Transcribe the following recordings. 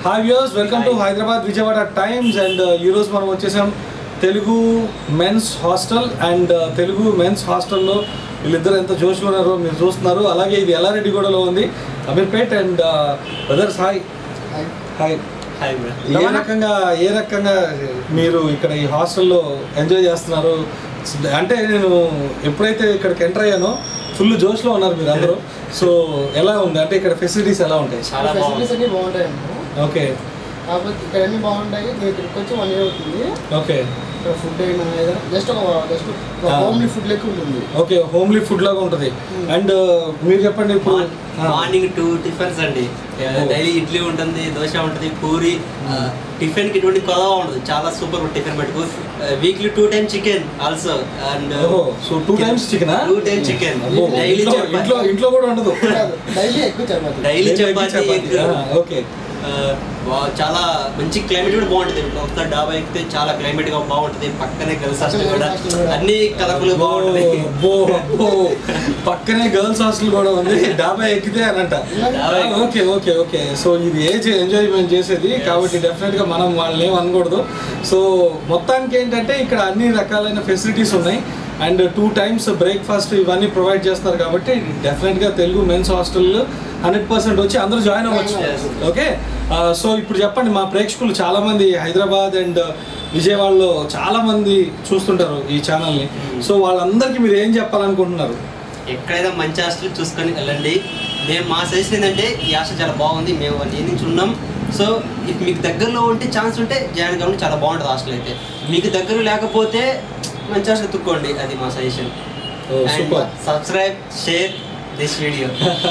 Hi views welcome to Hyderabad Vijayawada times and ఈ రోజు మనం వచ్చేసాం Telugu men's hostel and Telugu men's హాస్టల్లో వీళ్ళిద్దరు ఎంత జోష్గా ఉన్నారో మీరు చూస్తున్నారు అలాగే ఇది ఎల్లారెడ్డిగూడలో ఉంది Ameerpet and brothers hi hi hi bro ఏ రకంగా ఏ రకంగా మీరు ఇక్కడ ఈ హాస్టల్లో ఎంజాయ్ చేస్తున్నారు అంటే నేను ఎప్పుడైతే ఇక్కడికి ఎంటర్ అయ్యానో ఫుల్ జోష్లో ఉన్నారు మీరు అందరూ సో ఎలా ఉంది అంటే ఇక్కడ ఫెసిలిటీస్ ఎలా ఉంటాయి చాలా ఫెసిలిటీస్ బాగుంది అన్ని బాగుంటాయండి ఓకే కాకపోతే ఇక్కడ అన్ని బాగుంటాయి మీరు ఇక్కడికి వచ్చి వన్ ఇయర్ అవుతుంది ఓకే ఇక్కడ ఫుడ్ అయినా ఏదైనా జస్ట్ ఒక జస్ట్ Ah. హోమ్లీ ఫుడ్ లెక్క ఉంటుంది ఓకే హోమ్లీ ఫుడ్ లాగా ఉంటుంది అండ్ మీరు చెప్పండి ఇప్పుడు ఆ, మార్నింగ్ టూ టిఫిన్స్ అండి Oh. డైలీ ఇడ్లీ ఉంటుంది దోశ ఉంటుంది పూరి టిఫిన్ కి ఇటువంటి కొలవా ఉంటుంది చాలా సూపర్ టిఫిన్ మటుకు weekly two time chicken also and ఓహో so two times chicken two time chicken daily ఇంట్లో ఇంట్లో కూడా ఉండదు డైలీ ఎక్కువ chapati daily Daily chapati chapati. egg. ఆ, ఓకే ఆ, వా- చాలా మంచి క్లైమేట్ కూడా బాగుంటుంది ఒకసారి డాబా ఎక్కితే చాలా క్లైమేట్ గా బాగుంటుంది పక్కనే గర్ల్స్ హాస్టల్ కూడా Hostel కూడా. అన్ని కలర్ఫుల్ బాగుంటుంది అబ్బో, అబ్బో. పక్కనే గర్ల్స్ హాస్టల్ కూడా ఉంది డాబా ఎక్కితే అనంట డాబా ఎక్కి- ఓకే ఓకే ఓకే సో ఇది ఏజ్ ఎంజాయ్మెంట్ చేసేది కాబట్టి డెఫినెట్ గా మనం వాళ్ళని ఏం అనకూడదు సో మొత్తానికి ఏంటంటే ఇక్కడ అన్ని రకాలైన ఫెసిలిటీస్ ఉన్నాయి అండ్ టూ టైమ్స్ బ్రేక్ఫాస్ట్ ఇవన్నీ ప్రొవైడ్ చేస్తున్నారు కాబట్టి డెఫినెట్ గా Telugu men's hostel hundred percent వచ్చి అందరూ జాయిన్ అవ్వచ్చు Yes. ఓకే సో ఇప్పుడు చెప్పండి మా ప్రేక్షకులు చాలా మంది హైదరాబాద్ అండ్ విజయవాడలో చాలా మంది చూస్తుంటారు ఈ ఛానల్ని సో వాళ్ళందరికీ మీరు ఏం చెప్పాలనుకుంటున్నారు ఎక్కడైనా మంచి హాస్టల్ చూసుకొని వెళ్ళండి మేము మా సజెషన్ ఏంటంటే ఈ హాస్టల్ చాలా బాగుంది మేము వన్ ఇయర్ నుంచి ఉన్నాం సో ఇఫ్ మీకు దగ్గరలో ఉంటే ఛాన్స్ ఉంటే జాయిన్ కావాలి చాలా బాగుంటుంది హాస్టల్ అయితే మీకు దగ్గర లేకపోతే మంచి హాస్టల్ తుక్కోండి అది మా suggestion Oh, super. Subscribe share this video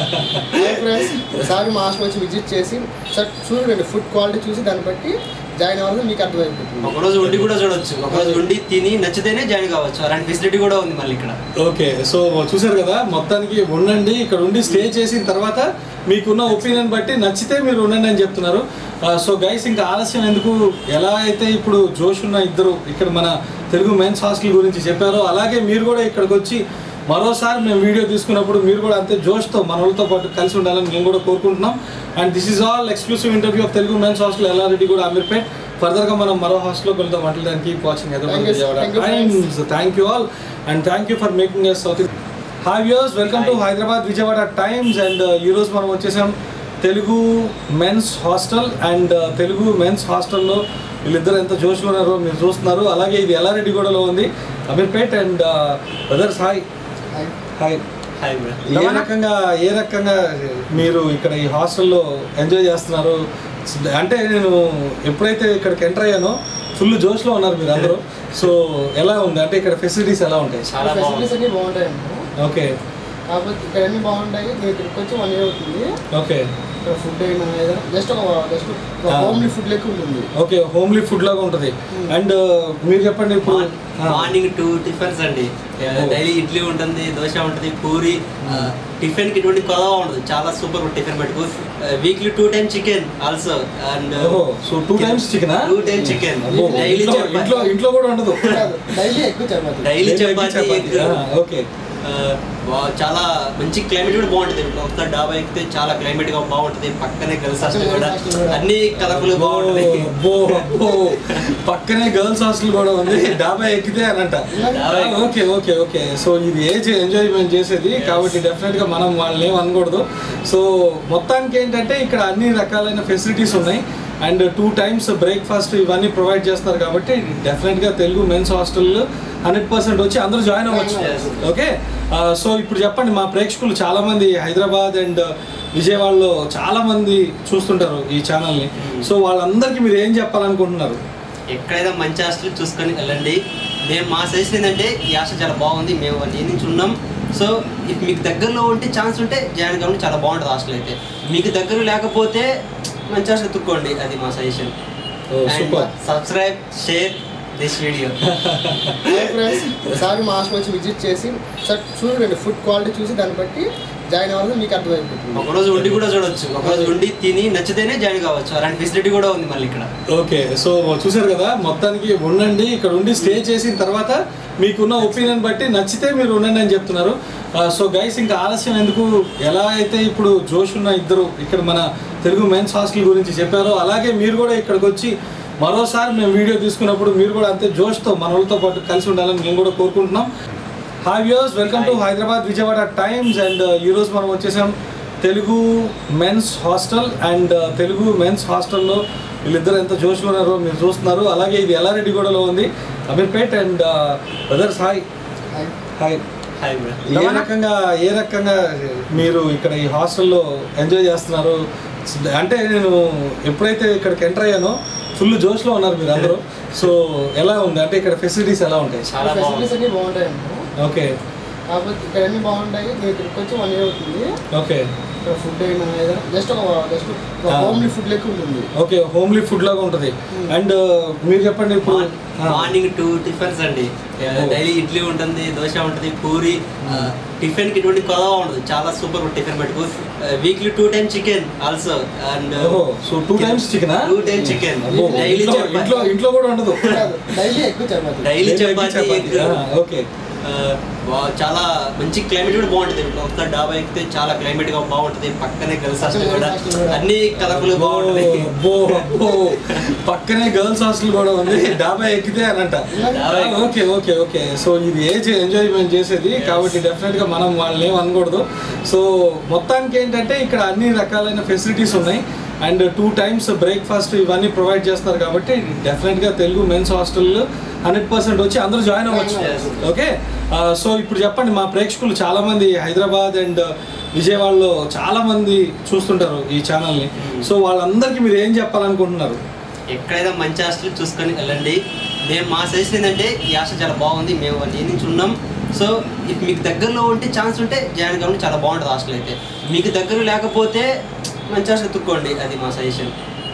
friends ఒకసారి మా హాస్టల్ వచ్చి విజిట్ చేసి సార్ చూడండి ఫుడ్ క్వాలిటీ చూసి దాన్ని బట్టి జాయిన్ అవ్వాలని మీకు అర్థమైపోతుంది ఒకరోజు ఉండి కూడా చూడొచ్చు ఒకరోజు ఉండి తిని నచ్చితేనే జాయిన్ కావచ్చు అలాంటి ఫెసిలిటీ కూడా ఉంది మళ్ళీ ఇక్కడ ఓకే సో చూసారు కదా మొత్తానికి ఉండండి ఇక్కడ ఉండి స్టే చేసిన తర్వాత మీకున్న ఒపీనియన్ బట్టి నచ్చితే మీరు ఉండండి అని చెప్తున్నారు సో గైస్ ఇంకా ఆలస్యం ఎందుకు ఎలా అయితే ఇప్పుడు జోష్ ఉన్న ఇద్దరు ఇక్కడ మన తెలుగు మెన్స్ హాస్టల్ గురించి చెప్పారో అలాగే మీరు కూడా ఇక్కడికి వచ్చి మరోసారి మేము వీడియో తీసుకున్నప్పుడు మీరు కూడా అంతే జోష్తో మన వాళ్ళతో పాటు కలిసి ఉండాలని మేము కూడా కోరుకుంటున్నాం and this is all exclusive interview of Telugu men's hostel Ellareddy కూడా అమీర్పేట్ ఫర్దర్గా మనం మరో హాస్టల్లోకి వెళ్తాం వంటలడానికి watching Thank you, sir. Thank you, friends. So thank you all and thank you for making us south hi views welcome to Hi. Hyderabad Vijayawada times and ఈ రోజు మనం వచ్చేసాం Telugu men's hostel and Telugu men's హాస్టల్లో వీళ్ళిద్దరు ఎంత జోష్గా ఉన్నారో మీరు చూస్తున్నారు అలాగే ఇది ఎల్లారెడ్డిగూడలో ఉంది Ameerpet and brothers hi hi hi bro ఏ రకంగా ఏ రకంగా మీరు ఇక్కడ ఈ హాస్టల్లో ఎంజాయ్ చేస్తున్నారు అంటే నేను ఎప్పుడైతే ఇక్కడికి ఎంటర్ అయ్యానో ఫుల్ జోష్లో ఉన్నారు మీరు అందరూ సో ఎలా ఉంది అంటే ఇక్కడ ఫెసిలిటీస్ ఎలా ఉంటాయి చాలా ఫెసిలిటీస్ బాగుంది అన్ని బాగుంటాయండి ఓకే కాకపోతే ఇక్కడ అన్ని బాగుంటాయి మీరు ఇక్కడికి వచ్చి వన్ ఇయర్ అవుతుంది ఓకే ఇక్కడ ఫుడ్ అయినా ఏదైనా జస్ట్ ఒక జస్ట్ Ah. హోమ్లీ ఫుడ్ లెక్క ఉంటుంది ఓకే హోమ్లీ ఫుడ్ లాగా ఉంటుంది అండ్ మీరు చెప్పండి ఇప్పుడు ఆ, మార్నింగ్ టూ టిఫిన్స్ అండి Oh. డైలీ ఇడ్లీ ఉంటుంది దోశ ఉంటుంది పూరి టిఫిన్ కి ఇటువంటి కొలవా ఉంటుంది చాలా సూపర్ టిఫిన్ మటుకు weekly two time chicken also and ఓహో so two times chicken two time chicken daily ఇంట్లో ఇంట్లో కూడా ఉండదు డైలీ ఎక్కువ chapati daily Daily chapati chapati. egg. ఆ, ఓకే ఆ, వా- చాలా మంచి క్లైమేట్ కూడా బాగుంటుంది ఒకసారి డాబా ఎక్కితే చాలా క్లైమేట్ గా బాగుంటుంది పక్కనే గర్ల్స్ హాస్టల్ Girls కూడా hostel కూడా. అన్ని కలర్ఫుల్ బాగుంటుంది అబ్బో, అబ్బో. పక్కనే గర్ల్స్ హాస్టల్ కూడా ఉంది డాబా ఎక్కితే అనంట డాబా ఎక్కి- ఓకే ఓకే ఓకే సో ఇది ఏజ్ ఎంజాయ్మెంట్ చేసేది కాబట్టి డెఫినెట్ గా మనం వాళ్ళని ఏం అనకూడదు సో మొత్తానికి ఏంటంటే ఇక్కడ అన్ని రకాలైన ఫెసిలిటీస్ ఉన్నాయి అండ్ టూ టైమ్స్ బ్రేక్ఫాస్ట్ ఇవన్నీ ప్రొవైడ్ చేస్తారు కాబట్టి డెఫినెట్ గా Telugu men's hostel hundred percent వచ్చి అందరూ జాయిన్ అవ్వచ్చు Yes. ఓకే సో ఇప్పుడు చెప్పండి మా ప్రేక్షకులు చాలా మంది హైదరాబాద్ అండ్ విజయవాడలో చాలా మంది చూస్తుంటారు ఈ ఛానల్ని సో వాళ్ళందరికీ మీరు ఏం చెప్పాలనుకుంటున్నారు ఎక్కడైనా మంచి హాస్టల్ చూసుకొని వెళ్ళండి మేము మా సజెషన్ ఏంటంటే ఈ హాస్టల్ చాలా బాగుంది మేము వన్ ఇయర్ నుంచి ఉన్నాం సో ఇఫ్ మీకు దగ్గరలో ఉంటే ఛాన్స్ ఉంటే జాయిన్ కావాలి చాలా బాగుంటుంది హాస్టల్ అయితే మీకు దగ్గర లేకపోతే మంచి హాస్టల్ తుక్కోండి అది మా suggestion Oh, super. Subscribe share this video hi friends ఒకసారి మా హాస్టల్ వచ్చి విజిట్ చేసి సార్ చూడండి ఫుడ్ క్వాలిటీ చూసి దాన్ని బట్టి జాయిన్ అవ్వాలి మీకు అర్థమైపోతుంది ఒకరోజు ఉండి కూడా చూడొచ్చు ఒకరోజు ఉండి తిని నచ్చితేనే జాయిన్ కావచ్చు అలాంటి ఫెసిలిటీ కూడా ఉంది మళ్ళీ ఇక్కడ ఓకే సో చూసారు కదా మొత్తానికి ఉండండి ఇక్కడ ఉండి స్టే చేసిన తర్వాత మీకున్న ఒపీనియన్ బట్టి నచ్చితే మీరు ఉండండి అని చెప్తున్నారు ఆ, సో గైస్ ఇంకా ఆలస్యం ఎందుకు ఎలా అయితే ఇప్పుడు జోష్ ఉన్న ఇద్దరు ఇక్కడ మన తెలుగు మెన్స్ హాస్టల్ గురించి చెప్పారో అలాగే మీరు కూడా ఇక్కడికి వచ్చి మరోసారి మేము వీడియో తీసుకున్నప్పుడు మీరు కూడా అంతే జోష్తో మన వాళ్ళతో పాటు కలిసి ఉండాలని మేము కూడా కోరుకుంటున్నాం hi views welcome to Hyderabad Vijayawada times and ఈరోజు మనం వచ్చేసాం Telugu men's hostel and Telugu men's హాస్టల్లో వీళ్ళిద్దరు ఎంత జోష్గా ఉన్నారో మీరు చూస్తున్నారు అలాగే ఇది ఎల్లారెడ్డిగూడలో ఉంది Ameerpet and brothers hi hi. Hi hi bro ఏ రకంగా ఏ రకంగా మీరు ఇక్కడ ఈ హాస్టల్లో ఎంజాయ్ చేస్తున్నారు అంటే నేను ఎప్పుడైతే ఇక్కడికి ఎంటర్ అయ్యానో ఫుల్ జోష్లో ఉన్నారు మీరు అందరూ సో ఎలా ఉంది అంటే ఇక్కడ ఫెసిలిటీస్ ఎలా ఉంటాయి చాలా ఫెసిలిటీస్ బాగుంది అన్ని బాగుంటాయి ఓకే కాకపోతే ఇక్కడ అన్ని బాగుంటాయి నేను ఇక్కడికి వచ్చి వన్ ఇయర్ అవుతుంది ఓకే ఇక్కడ ఫుడ్ అయినా ఏదైనా జస్ట్ ఒక జస్ట్ Ah. హోమ్లీ ఫుడ్ లెక్క ఉంటుంది ఓకే హోమ్లీ ఫుడ్ లాగా ఉంటుంది అండ్ మీరు చెప్పండి ఇప్పుడు ఆ, మార్నింగ్ టూ టిఫిన్స్ అండి Oh. డైలీ ఇడ్లీ ఉంటుంది దోశ ఉంటుంది పూరి టిఫిన్ కి ఇటువంటి కొదవ ఉండదు చాలా సూపర్ టిఫిన్ మటుకు weekly two time chicken also and ఓహో so two times chicken two time chicken daily ఇంట్లో ఇంట్లో కూడా ఉండదు డైలీ ఎక్కువ chapati daily Daily chapati chapati. egg. ఆ, ఓకే ఆ, వా- చాలా మంచి క్లైమేట్ కూడా బాగుంటుంది ఒకసారి డాబా ఎక్కితే చాలా క్లైమేట్ గా బాగుంటుంది పక్కనే గర్ల్స్ హాస్టల్ కూడా Girls hostel కూడా. అన్ని కలర్ఫుల్ బాగుంటుంది అబ్బో, అబ్బో. పక్కనే గర్ల్స్ హాస్టల్ కూడా ఉంది డాబా ఎక్కితే అని అంట డాబా ఎక్కి- ఓకే ఓకే ఓకే సో ఇది ఏజ్ ఎంజాయ్మెంట్ చేసేది కాబట్టి డెఫినెట్ గా మనం వాళ్ళని ఏం అనకూడదు సో మొత్తానికి ఏంటంటే ఇక్కడ అన్ని రకాలైన ఫెసిలిటీస్ ఉన్నాయి అండ్ టూ టైమ్స్ బ్రేక్ఫాస్ట్ ఇవన్నీ ప్రొవైడ్ చేస్తారు కాబట్టి డెఫినెట్ గా Telugu men's hostel hundred percent వచ్చి అందరూ జాయిన్ అవ్వచ్చు Yes. ఓకే సో ఇప్పుడు చెప్పండి మా ప్రేక్షకులు చాలా మంది హైదరాబాద్ అండ్ విజయవాడలో చాలా మంది చూస్తుంటారు ఈ ఛానల్ని సో వాళ్ళందరికీ మీరు ఏం చెప్పాలనుకుంటున్నారు ఎక్కడైనా మంచి హాస్టల్ చూసుకొని వెళ్ళండి మేము మా సజెషన్ ఏంటంటే ఈ హాస్టల్ చాలా బాగుంది మేము వన్ నుంచి ఉన్నాం సో ఇఫ్ మీకు దగ్గరలో ఉంటే ఛాన్స్ ఉంటే జాయిన్ కావాలి చాలా బాగుంటుంది హాస్టల్ అయితే మీకు దగ్గర లేకపోతే మంచి హాస్టల్ తుక్కోండి అది మా suggestion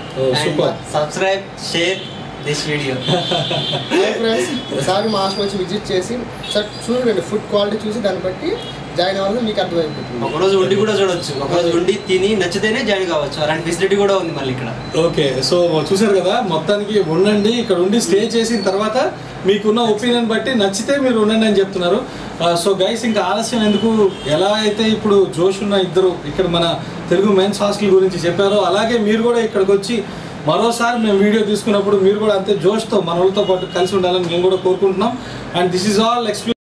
super subscribe share this video hi friends ఒకసారి మా హాస్టల్ వచ్చి విజిట్ చేసి సార్ చూడండి ఫుడ్ క్వాలిటీ చూసి దాన్ని బట్టి జాయిన్ అవ్వాలి మీకు అర్థమైపోతుంది ఒకరోజు ఉండి కూడా చూడొచ్చు ఒకరోజు ఉండి తిని నచ్చితేనే జాయిన్ కావచ్చు అలాంటి ఫెసిలిటీ కూడా ఉంది మళ్ళీ ఇక్కడ ఓకే సో చూసారు కదా మొత్తానికి ఉండండి ఇక్కడ ఉండి స్టే చేసిన తర్వాత మీకున్న ఒపీనియన్ బట్టి నచ్చితే మీరు ఉండండి అని చెప్తున్నారు ఆ, సో గైస్ ఇంకా ఆలస్యం ఎందుకు ఎలా అయితే ఇప్పుడు జోష్ ఉన్న ఇద్దరు ఇక్కడ మన తెలుగు మెన్స్ హాస్టల్ గురించి చెప్పారో అలాగే మీరు కూడా ఇక్కడికి వచ్చి మరోసారి మేము వీడియో తీసుకున్నప్పుడు మీరు కూడా అంతే జోష్తో మన వాళ్ళతో పాటు కలిసి ఉండాలని మేము కూడా కోరుకుంటున్నాం అండ్ దిస్ ఈజ్ ఆల్ ఎక్స్క్లూ